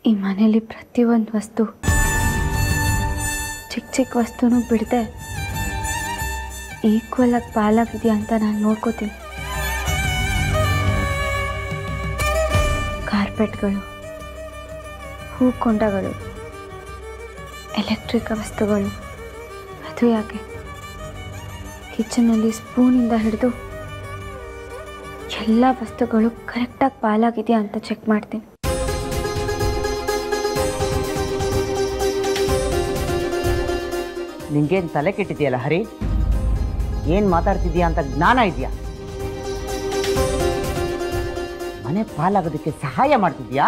ಈ ಮನೇಲಿ ಪ್ರತಿಯೊಂದು ವಸ್ತು ಚಿಕ್ಕ ಚಿಕ್ಕ ವಸ್ತುನೂ ಬಿಡದೆ ಈಕ್ವಲ್ ಆಗಿ ಪಾಲಾಗಿದೆಯಾ ಅಂತ ನಾನು ನೋಡ್ಕೋತೀನಿ ಕಾರ್ಪೆಟ್ಗಳು ಹೂಕೊಂಡಗಳು ಎಲೆಕ್ಟ್ರಿಕ್ ವಸ್ತುಗಳು ಅದು ಯಾಕೆ ಕಿಚನಲ್ಲಿ ಸ್ಪೂನಿಂದ ಹಿಡಿದು ಎಲ್ಲ ವಸ್ತುಗಳು ಕರೆಕ್ಟಾಗಿ ಪಾಲಾಗಿದೆಯಾ ಅಂತ ಚೆಕ್ ಮಾಡ್ತೀನಿ ನಿಂಗೇನು ತಲೆ ಕೆಟ್ಟಿದೆಯಲ್ಲ ಹರಿ ಏನು ಮಾತಾಡ್ತಿದ್ಯಾ ಅಂತ ಜ್ಞಾನ ಇದೆಯಾ ಮನೆ ಪಾಲಾಗೋದಕ್ಕೆ ಸಹಾಯ ಮಾಡ್ತಿದ್ಯಾ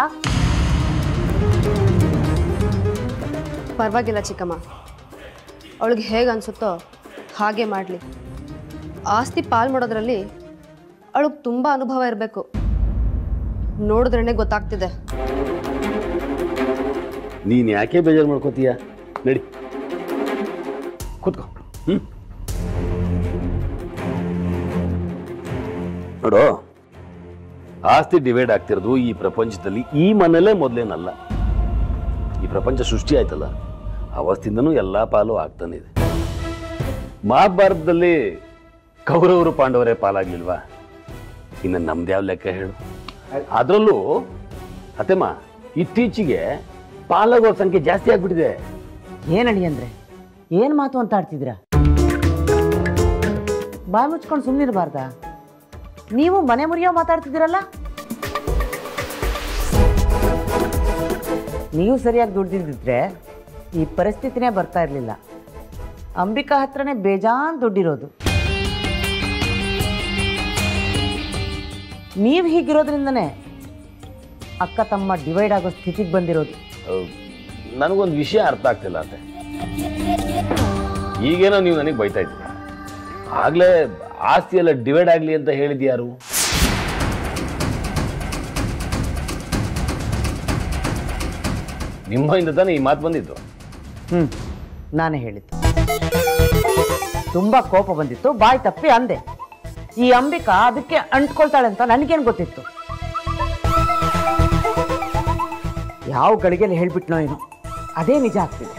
ಪರವಾಗಿಲ್ಲ ಚಿಕ್ಕಮ್ಮ ಅವಳಿಗೆ ಹೇಗೆ ಅನಿಸುತ್ತೋ ಹಾಗೆ ಮಾಡಲಿ ಆಸ್ತಿ ಪಾಲ್ ಮಾಡೋದ್ರಲ್ಲಿ ಅವಳಿಗೆ ತುಂಬ ಅನುಭವ ಇರಬೇಕು ನೋಡಿದ್ರೇ ಗೊತ್ತಾಗ್ತಿದೆ ನೀನು ಯಾಕೆ ಬೇಜಾರು ಮಾಡ್ಕೋತೀಯ ನಡಿ ಕೂತ್ಕೋ ಹ್ಞೂ ನೋಡು ಆಸ್ತಿ ಡಿವೈಡ್ ಆಗ್ತಿರೋದು ಈ ಪ್ರಪಂಚದಲ್ಲಿ ಈ ಮನೇಲೇ ಮೊದಲೇನಲ್ಲ ಈ ಪ್ರಪಂಚ ಸೃಷ್ಟಿ ಆಯ್ತಲ್ಲ ಅವತ್ತಿಂದನೂ ಎಲ್ಲ ಪಾಲು ಆಗ್ತಾನೆ ಇದೆ ಮಹಾಭಾರತದಲ್ಲಿ ಕೌರವರು ಪಾಂಡವರೇ ಪಾಲಾಗ್ಲಿಲ್ವಾ ಇನ್ನು ನಮ್ದು ಯಾವ ಲೆಕ್ಕ ಹೇಳು ಅದರಲ್ಲೂ ಅತ್ತೆಮ್ಮ ಇತ್ತೀಚೆಗೆ ಪಾಲಾಗೋ ಸಂಖ್ಯೆ ಜಾಸ್ತಿ ಆಗ್ಬಿಟ್ಟಿದೆ ಏನಡಿ ಅಂದ್ರೆ ಏನು ಮಾತು ಅಂತ ಆಡ್ತಿದ್ದೀರಾ ಬಾಯಿ ಮುಚ್ಕೊಂಡು ಸುಮ್ಮನಿರಬಾರ್ದಾ ನೀವು ಮನೆ ಮುರಿಯೋ ಮಾತಾಡ್ತಿದ್ದೀರಲ್ಲ ನೀವು ಸರಿಯಾಗಿ ದುಡ್ದಿದ್ದಿದ್ರೆ ಈ ಪರಿಸ್ಥಿತಿನೇ ಬರ್ತಾ ಇರಲಿಲ್ಲ ಅಂಬಿಕಾ ಹತ್ರನೇ ಬೇಜಾನ್ ದುಡ್ಡಿರೋದು ನೀವು ಹೀಗಿರೋದ್ರಿಂದನೇ ಅಕ್ಕ ತಮ್ಮ ಡಿವೈಡ್ ಆಗೋ ಸ್ಥಿತಿಗೆ ಬಂದಿರೋದು ಅಹ್, ನನಗೊಂದು ವಿಷಯ ಅರ್ಥ ಆಗ್ತಿಲ್ಲ ಅತ್ತೆ ಈಗೇನೋ ನೀವು ನನಗೆ ಬೈತಾ ಇದ್ದೀರಿ ಆಗ್ಲೇ ಆಸ್ತಿ ಎಲ್ಲ ಡಿವೈಡ್ ಆಗಲಿ ಅಂತ ಹೇಳಿದ್ ಯಾರು ನಿಮ್ಮಿಂದ ತಾನೇ ಈ ಮಾತು ಬಂದಿದ್ದು ಹ್ಞೂ ನಾನೇ ಹೇಳಿದ್ದು ತುಂಬ ಕೋಪ ಬಂದಿತ್ತು ಬಾಯಿ ತಪ್ಪಿ ಅಂದೆ ಈ ಅಂಬಿಕಾ ಅದಕ್ಕೆ ಅಂಟ್ಕೊಳ್ತಾಳೆ ಅಂತ ನನಗೇನು ಗೊತ್ತಿತ್ತು ಯಾವ ಗಳಿಗೆಯಲ್ಲಿ ಹೇಳ್ಬಿಟ್ನೋ ಏನು ಅದೇ ನಿಜ ಆಗ್ತಿದೆ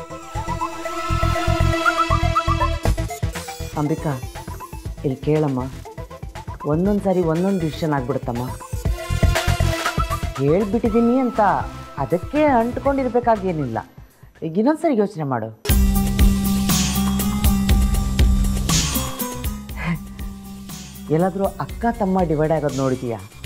ಅಂಬಿಕಾ ಇಲ್ಲಿ ಕೇಳಮ್ಮ ಒಂದೊಂದು ಸಾರಿ ಒಂದೊಂದು ಡಿಸಿಷನ್ ಆಗ್ಬಿಡುತ್ತಮ್ಮ ಹೇಳ್ಬಿಟ್ಟಿದ್ದೀನಿ ಅಂತ ಅದಕ್ಕೆ ಅಂಟ್ಕೊಂಡಿರ್ಬೇಕಾಗೇನಿಲ್ಲ ಈಗ ಇನ್ನೊಂದ್ಸರಿ ಯೋಚನೆ ಮಾಡು ಎಲ್ಲಾದರೂ ಅಕ್ಕ ತಮ್ಮ ಡಿವೈಡ್ ಆಗೋದು ನೋಡಿದೀಯಾ